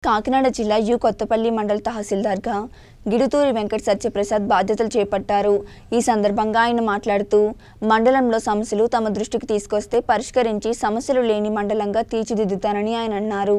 కాకినాడ జిల్లా యు కొత్తపల్లి మండల తహసీల్దార్గా గిడుతూరి వెంకట సత్యప్రసాద్ బాధ్యతలు చేపట్టారు ఈ సందర్భంగా ఆయన మాట్లాడుతూ మండలంలో సమస్యలు తమ దృష్టికి తీసుకొస్తే పరిష్కరించి సమస్యలు లేని మండలంగా తీర్చిదిద్దుతానని ఆయన అన్నారు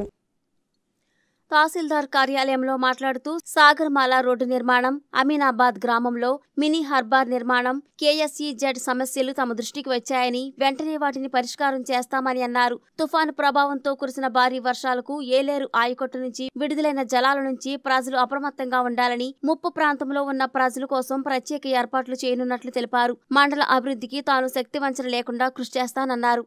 తహసీల్దార్ కార్యాలయంలో మాట్లాడుతూ సాగర్మాల రోడ్డు నిర్మాణం అమీనాబాద్ గ్రామంలో మినీ హర్బార్ నిర్మాణం కేఎస్ఈ జెడ్ సమస్యలు తమ దృష్టికి వచ్చాయని వెంటనే వాటిని పరిష్కారం చేస్తామని అన్నారు తుఫాను ప్రభావంతో కురిసిన భారీ వర్షాలకు ఏలేరు ఆయకట్టు నుంచి విడుదలైన జలాల నుంచి ప్రజలు అప్రమత్తంగా ఉండాలని ముప్పు ప్రాంతంలో ఉన్న ప్రజల కోసం ప్రత్యేక ఏర్పాట్లు చేయనున్నట్లు తెలిపారు మండల అభివృద్ధికి తాను శక్తివంచన లేకుండా కృషి చేస్తానన్నారు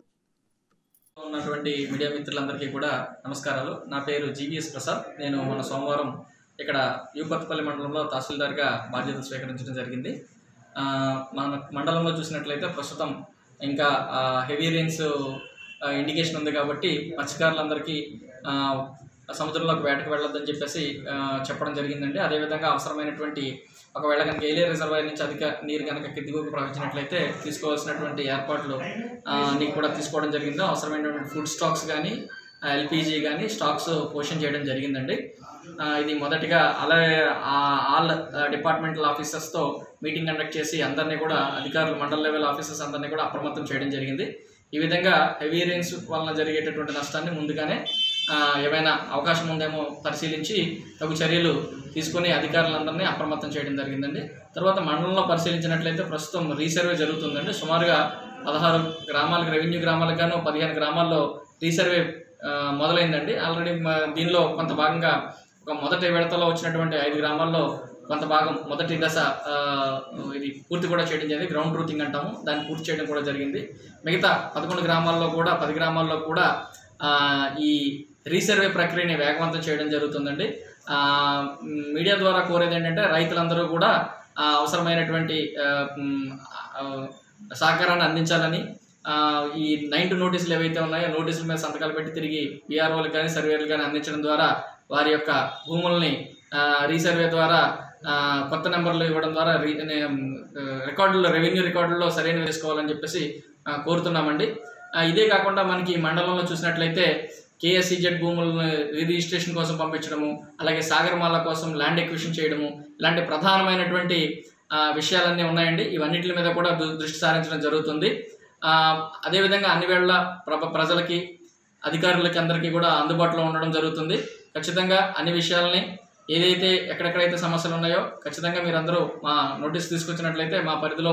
ఉన్నటువంటి మీడియా మిత్రులందరికీ కూడా నమస్కారాలు నా పేరు జీవీఎస్ ప్రసాద్ నేను మన సోమవారం ఇక్కడ యూ కొత్తపల్లి మండలంలో తహసీల్దార్గా బాధ్యతలు స్వీకరించడం జరిగింది ఆ, మన మండలంలో చూసినట్లయితే ప్రస్తుతం ఇంకా హెవీ రెయిన్స్ ఇండికేషన్ ఉంది కాబట్టి మత్స్యకారులందరికీ ఆ, సముద్రంలోకి వేటకు వెళ్ళొద్దని చెప్పేసి ఆ, చెప్పడం జరిగిందండి అదేవిధంగా అవసరమైనటువంటి ఒకవేళ కనుక ఏలే రిజర్వాయర్ నుంచి అధిక నీరు కనుక దిగువకు ప్రవహించినట్లయితే తీసుకోవాల్సినటువంటి ఏర్పాట్లు ఆ, అన్నీ కూడా తీసుకోవడం జరిగింది అవసరమైనటువంటి ఫుడ్ స్టాక్స్ కానీ ఎల్పిజి కానీ స్టాక్స్ పోషన్ చేయడం జరిగిందండి ఆ, ఇది మొదటిగా అలాగే ఆల్ డిపార్ట్మెంటల్ ఆఫీసర్స్తో మీటింగ్ కండక్ట్ చేసి అందరినీ కూడా అధికారులు మండల లెవెల్ ఆఫీసర్స్ అందరినీ కూడా అప్రమత్తం చేయడం జరిగింది ఈ విధంగా హెవీ రెయిన్స్ వలన జరిగేటటువంటి నష్టాన్ని ముందుగానే ఆ, ఏమైనా అవకాశం ఉందేమో పరిశీలించి తగు చర్యలు తీసుకుని అధికారులందరినీ అప్రమత్తం చేయడం జరిగిందండి తర్వాత మండలంలో పరిశీలించినట్లయితే ప్రస్తుతం రీసర్వే జరుగుతుందండి సుమారుగా పదహారు గ్రామాలకు రెవెన్యూ గ్రామాలకు గాను పదిహేను గ్రామాల్లో రీసర్వే ఆ, మొదలైందండి ఆల్రెడీ మ- దీనిలో కొంత భాగంగా ఒక మొదటి విడతలో వచ్చినటువంటి ఐదు గ్రామాల్లో కొంత భాగం మొదటి దశ ఆ, ఇది పూర్తి కూడా చేయడం జరిగింది గ్రౌండ్ ట్రూతింగ్ అంటాము దాన్ని పూర్తి చేయడం కూడా జరిగింది మిగతా పదకొండు గ్రామాల్లో కూడా పది గ్రామాల్లో కూడా ఆ, ఈ రీసర్వే ప్రక్రియని వేగవంతం చేయడం జరుగుతుందండి ఆ, మ్, మీడియా ద్వారా కోరేది ఏంటంటే రైతులందరూ కూడా ఆ, అవసరమైనటువంటి ఆ, మ్, ఆ, సహకారాన్ని అందించాలని ఆ, ఈ నైన్ టు నోటీసులు ఏవైతే ఉన్నాయో నోటీసుల మీద సంతకాలు పెట్టి తిరిగి బీఆర్ఓలకు కానీ సర్వేలకు కానీ అందించడం ద్వారా వారి యొక్క భూముల్ని ఆ, రీసర్వే ద్వారా ఆ, కొత్త నెంబర్లు ఇవ్వడం ద్వారా రీ నే- ఆ, రికార్డుల్లో రెవెన్యూ రికార్డుల్లో సరైన వేసుకోవాలని చెప్పేసి ఆ, కోరుతున్నామండి ఆ, ఇదే కాకుండా మనకి ఈ మండలంలో చూసినట్లయితే కేఎస్సీజెడ్ భూములను రిజిస్ట్రేషన్ కోసం పంపించడము అలాగే సాగరమాల కోసం ల్యాండ్ ఎక్విషన్ చేయడము ఇలాంటి ప్రధానమైనటువంటి ఆ, విషయాలన్నీ ఉన్నాయండి ఇవన్నిటి మీద కూడా దు- దృష్టి సారించడం జరుగుతుంది ఆ, అదేవిధంగా అన్ని వేళ ప్ర ప్రజలకి అధికారులకి అందరికీ కూడా అందుబాటులో ఉండడం జరుగుతుంది ఖచ్చితంగా అన్ని విషయాలని ఏదైతే ఎక్కడెక్కడైతే సమస్యలు ఉన్నాయో ఖచ్చితంగా మీరందరూ మా నోటీస్ తీసుకొచ్చినట్లయితే మా పరిధిలో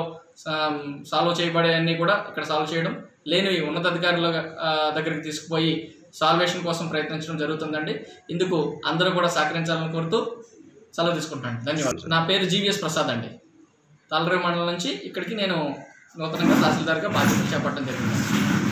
సాల్వ్ చేయబడే అన్నీ కూడా ఇక్కడ సాల్వ్ చేయడం లేనివి ఉన్నతాధికారుల ఆ, దగ్గరికి తీసుకుపోయి సాల్వేషన్ కోసం ప్రయత్నించడం జరుగుతుందండి ఇందుకు అందరూ కూడా సహకరించాలని కోరుతూ సెలవు తీసుకుంటాను ధన్యవాదాలు నా పేరు జీవీఎస్ ప్రసాద్ అండి తలరేవు మండలం నుంచి ఇక్కడికి నేను నూతనంగా తహసీల్దార్గా బాధ్యతలు చేపట్టడం జరిగింది